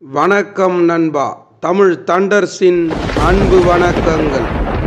வணக்கம் நண்பா தமிழ் தண்டர்ஸின் அன்பு வணக்கங்கள்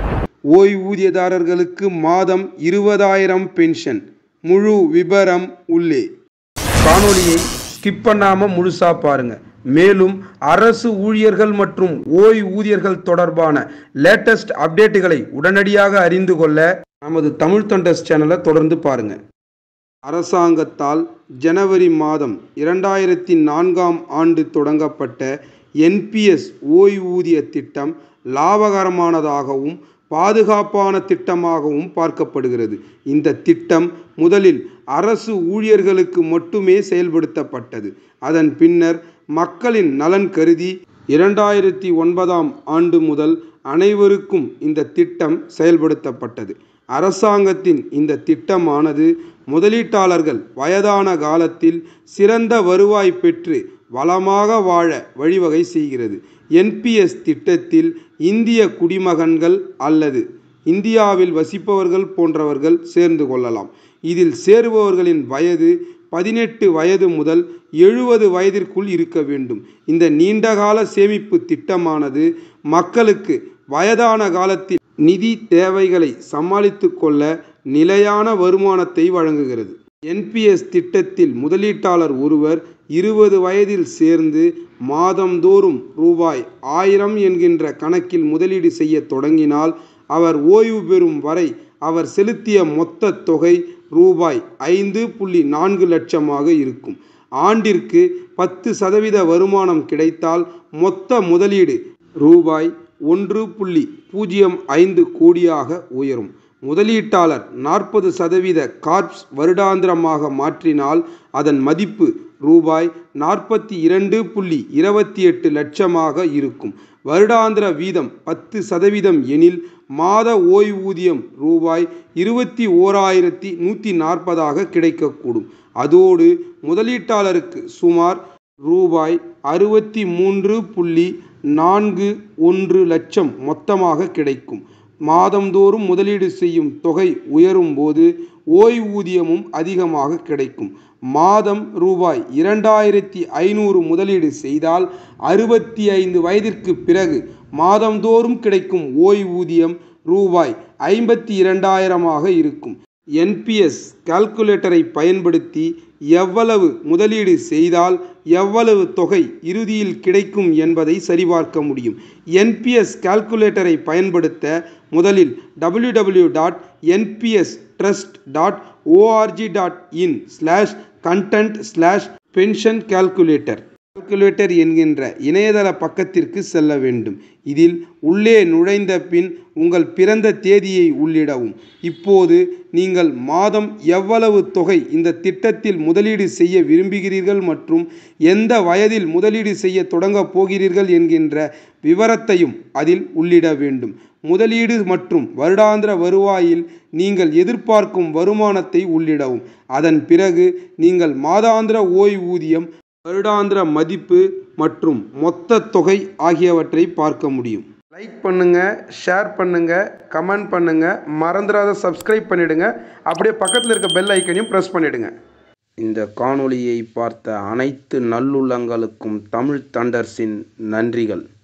ஓய்வூதியதாரர்களுக்கு மாதம் இருபதாயிரம் பென்ஷன் முழு விபரம் உள்ளே காணொளியை ஸ்கிப் பண்ணாம முழுசா பாருங்க மேலும் அரசு ஊழியர்கள் மற்றும் ஓய்வூதியர்கள் தொடர்பான லேட்டஸ்ட் அப்டேட்டுகளை உடனடியாக அறிந்து கொள்ள நமது தமிழ் தண்டர்ஸ் சேனலை தொடர்ந்து பாருங்க அரசாங்கத்தால் ஜனவரி மாதம் இரண்டாயிரத்தி நான்காம் ஆண்டு தொடங்கப்பட்ட என்பிஎஸ் ஓய்வூதிய திட்டம் லாபகரமானதாகவும் பாதுகாப்பான திட்டமாகவும் பார்க்கப்படுகிறது இந்த திட்டம் முதலில் அரசு ஊழியர்களுக்கு மட்டுமே செயல்படுத்தப்பட்டது அதன் பின்னர் மக்களின் நலன் கருதி இரண்டாயிரத்தி ஒன்பதாம் ஆண்டு முதல் அனைவருக்கும் இந்த திட்டம் செயல்படுத்தப்பட்டது அரசாங்கத்தின் இந்த திட்டமானது முதலீட்டாளர்கள் வயதான காலத்தில் சிறந்த வருவாய் பெற்று வளமாக வாழ வழிவகை செய்கிறது என்பிஎஸ் திட்டத்தில் இந்திய குடிமகன்கள் அல்லது இந்தியாவில் வசிப்பவர்கள் போன்றவர்கள் சேர்ந்து கொள்ளலாம் இதில் சேருபவர்களின் வயது பதினெட்டு வயது முதல் எழுபது வயதிற்குள் இருக்க வேண்டும் இந்த நீண்டகால சேமிப்பு திட்டமானது மக்களுக்கு வயதான காலத்தில் நிதி தேவைகளை சமாளித்து கொள்ள நிலையான வருமானத்தை வழங்குகிறது என்பிஎஸ் திட்டத்தில் முதலீட்டாளர் ஒருவர் இருபது வயதில் சேர்ந்து மாதந்தோறும் ரூபாய் ஆயிரம் என்கின்ற கணக்கில் முதலீடு செய்ய தொடங்கினால் அவர் ஓய்வு பெறும் வரை அவர் செலுத்திய மொத்த தொகை ரூபாய் ஐந்து புள்ளி நான்கு லட்சமாக இருக்கும் ஆண்டிற்கு பத்து சதவீத வருமானம் கிடைத்தால் மொத்த முதலீடு ரூபாய் ஒன்று புள்ளி பூஜ்ஜியம் ஐந்து கோடியாக உயரும் முதலீட்டாளர் நாற்பது சதவீத கார்ப்ஸ் வருடாந்திரமாக மாற்றினால் அதன் மதிப்பு ரூபாய் நாற்பத்தி இரண்டு புள்ளி இருபத்தி எட்டு லட்சமாக இருக்கும் வருடாந்திர வீதம் பத்து சதவீதம் எனில் மாத ஓய்வூதியம் ரூபாய் இருபத்தி ஓராயிரத்தி நூற்றி நாற்பதாக கிடைக்கக்கூடும் அதோடு முதலீட்டாளருக்கு சுமார் ரூபாய் அறுபத்தி மூன்று புள்ளி நான்கு ஒன்று லட்சம் மொத்தமாக கிடைக்கும் மாதந்தோறும் முதலீடு செய்யும் தொகை உயரும் போது ஓய்வூதியமும் அதிகமாக கிடைக்கும் மாதம் ரூபாய் இரண்டாயிரத்தி ஐநூறு முதலீடு செய்தால் அறுபத்தி ஐந்து வயதிற்கு பிறகு மாதந்தோறும் கிடைக்கும் ஓய்வூதியம் ரூபாய் ஐம்பத்தி இரண்டாயிரமாக இருக்கும் என்பிஎஸ் கால்குலேட்டரை பயன்படுத்தி எவ்வளவு முதலீடு செய்தால் எவ்வளவு தொகை இறுதியில் கிடைக்கும் என்பதை சரிபார்க்க முடியும் என்பிஎஸ் கால்குலேட்டரை பயன்படுத்த முதலில் W W dot NPS trust dot ORG dot in slash content slash pension calculator calculator என்கின்ற இணையதள பக்கத்திற்கு செல்ல வேண்டும் இதில் உள்ளே நுழைந்த பின் உங்கள் பிறந்த தேதியை உள்ளிடவும் இப்போது நீங்கள் மாதம் எவ்வளவு தொகை இந்த திட்டத்தில் முதலீடு செய்ய விரும்புகிறீர்கள் மற்றும் எந்த வயதில் முதலீடு செய்ய தொடங்கப் போகிறீர்கள் என்கின்ற விவரத்தையும் அதில் உள்ளிட வேண்டும் முதலீடு மற்றும் வருடாந்திர வருவாயில் நீங்கள் எதிர்பார்க்கும் வருமானத்தை உள்ளிடவும் அதன் பிறகு நீங்கள் மாதாந்திர ஓய்வூதியம் வருடாந்திர மதிப்பு மற்றும் மொத்த தொகை ஆகியவற்றை பார்க்க முடியும் லைக் பண்ணுங்க ஷேர் பண்ணுங்க கமெண்ட் பண்ணுங்க மறந்துடாத சப்ஸ்கிரைப் பண்ணிடுங்க அப்படியே பக்கத்தில் இருக்க பெல் ஐக்கனையும் ப்ரெஸ் பண்ணிடுங்க இந்த காணொளியை பார்த்த அனைத்து நல்லுள்ளங்களுக்கும் தமிழ் தண்டர்ஸின் நன்றிகள்